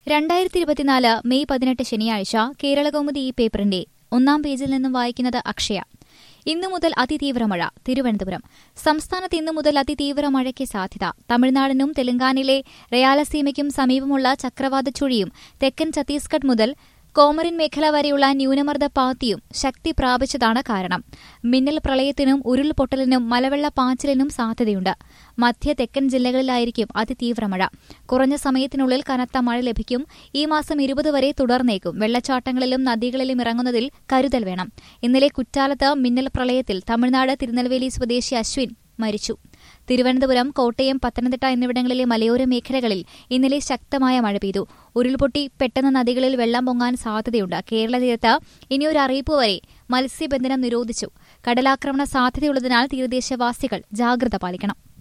രണ്ടായിരത്തി ഇരുപത്തിനാല് മെയ് പതിനെട്ട് ശനിയാഴ്ച കേരളകൗമുദി ഈ പേപ്പറിന്റെ ഒന്നാം പേജിൽ നിന്നും വായിക്കുന്നത് അക്ഷയ ഇന്നു മുതൽ അതിതീവ്ര മഴ തിരുവനന്തപുരം സംസ്ഥാനത്ത് ഇന്നു മുതൽ അതിതീവ്ര മഴയ്ക്ക് സാധ്യത തമിഴ്നാടിനും തെലങ്കാനയിലെ റയാലസീമയ്ക്കും സമീപമുള്ള ചക്രവാത ചുഴിയും തെക്കൻ ഛത്തീസ്ഗഡ് മുതൽ കോമറിൻ മേഖല വരെയുള്ള ന്യൂനമർദ്ദ പാത്തിയും ശക്തി പ്രാപിച്ചതാണ് കാരണം മിന്നൽ പ്രളയത്തിനും ഉരുൾപൊട്ടലിനും മലവെള്ള പാച്ചിലിനും സാധ്യതയുണ്ട് മധ്യ തെക്കൻ ജില്ലകളിലായിരിക്കും അതിതീവ്ര മഴ കുറഞ്ഞ സമയത്തിനുള്ളിൽ കനത്ത മഴ ലഭിക്കും ഈ മാസം ഇരുപത് വരെ തുടർന്നേക്കും വെള്ളച്ചാട്ടങ്ങളിലും നദികളിലും ഇറങ്ങുന്നതിൽ കരുതൽ വേണം ഇന്നലെ കുറ്റാലത്ത് മിന്നൽ പ്രളയത്തിൽ തമിഴ്നാട് തിരുനെൽവേലി സ്വദേശി അശ്വിൻ മരിച്ചു തിരുവനന്തപുരം കോട്ടയം പത്തനംതിട്ട എന്നിവിടങ്ങളിലെ മലയോര മേഖലകളിൽ ഇന്നലെ ശക്തമായ മഴ പെയ്തു ഉരുൾപൊട്ടി പെട്ടെന്ന് നദികളിൽ വെള്ളം പൊങ്ങാൻ സാധ്യതയുണ്ട് കേരള തീരത്ത് ഇനിയൊരു അറിയിപ്പ് വരെ മത്സ്യബന്ധനം നിരോധിച്ചു കടലാക്രമണ സാധ്യതയുള്ളതിനാൽ തീരദേശവാസികൾ ജാഗ്രത പാലിക്കണം